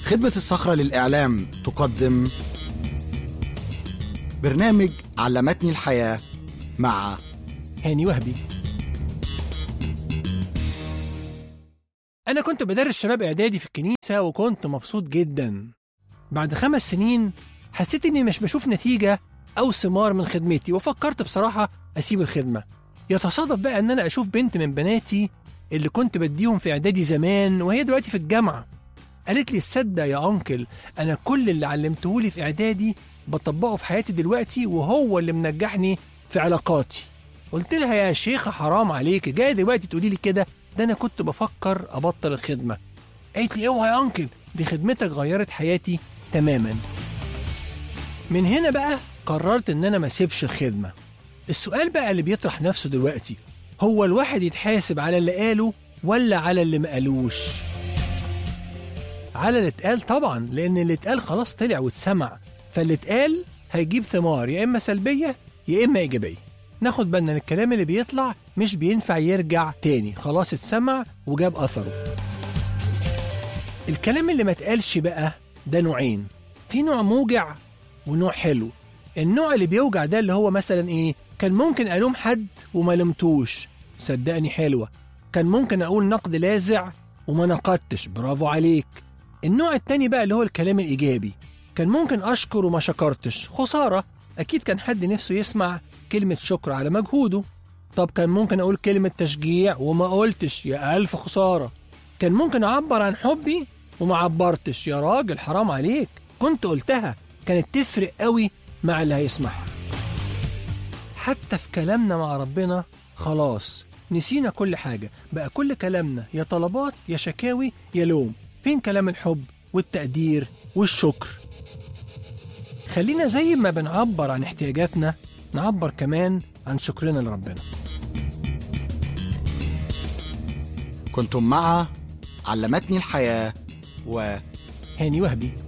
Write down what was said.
خدمة الصخرة للإعلام تقدم برنامج علمتني الحياة مع هاني وهبي أنا كنت بدرس شباب إعدادي في الكنيسة وكنت مبسوط جدا بعد خمس سنين حسيت إني مش بشوف نتيجة أو ثمار من خدمتي وفكرت بصراحة أسيب الخدمة يتصادف بقى إن أنا أشوف بنت من بناتي اللي كنت بديهم في إعدادي زمان وهي دلوقتي في الجامعة قالت لي تصدق يا أنكل أنا كل اللي علمتهولي في إعدادي بطبقه في حياتي دلوقتي وهو اللي منجحني في علاقاتي قلت لها يا شيخة حرام عليك جاي دلوقتي تقولي لي كده ده أنا كنت بفكر أبطل الخدمة قالت لي اوعى يا أنكل دي خدمتك غيرت حياتي تماما من هنا بقى قررت إن أنا ما اسيبش الخدمة السؤال بقى اللي بيطرح نفسه دلوقتي هو الواحد يتحاسب على اللي قاله ولا على اللي ما قالوش على اللي اتقال طبعا لان اللي اتقال خلاص طلع واتسمع فاللي اتقال هيجيب ثمار يا اما سلبيه يا اما ايجابيه ناخد بالنا ان الكلام اللي بيطلع مش بينفع يرجع تاني خلاص اتسمع وجاب اثره الكلام اللي ما اتقالش بقى ده نوعين في نوع موجع ونوع حلو النوع اللي بيوجع ده اللي هو مثلا ايه كان ممكن الوم حد وما لمتوش صدقني حلوه كان ممكن اقول نقد لاذع وما نقدتش برافو عليك النوع التاني بقى اللي هو الكلام الإيجابي كان ممكن أشكر وما شكرتش خسارة أكيد كان حد نفسه يسمع كلمة شكر على مجهوده طب كان ممكن أقول كلمة تشجيع وما قلتش يا ألف خسارة كان ممكن أعبر عن حبي وما عبرتش يا راجل حرام عليك كنت قلتها كانت تفرق قوي مع اللي هيسمعها حتى في كلامنا مع ربنا خلاص نسينا كل حاجة بقى كل كلامنا يا طلبات يا شكاوي يا لوم فين كلام الحب والتقدير والشكر خلينا زي ما بنعبر عن احتياجاتنا نعبر كمان عن شكرنا لربنا كنتم مع علمتني الحياة و هاني وهبي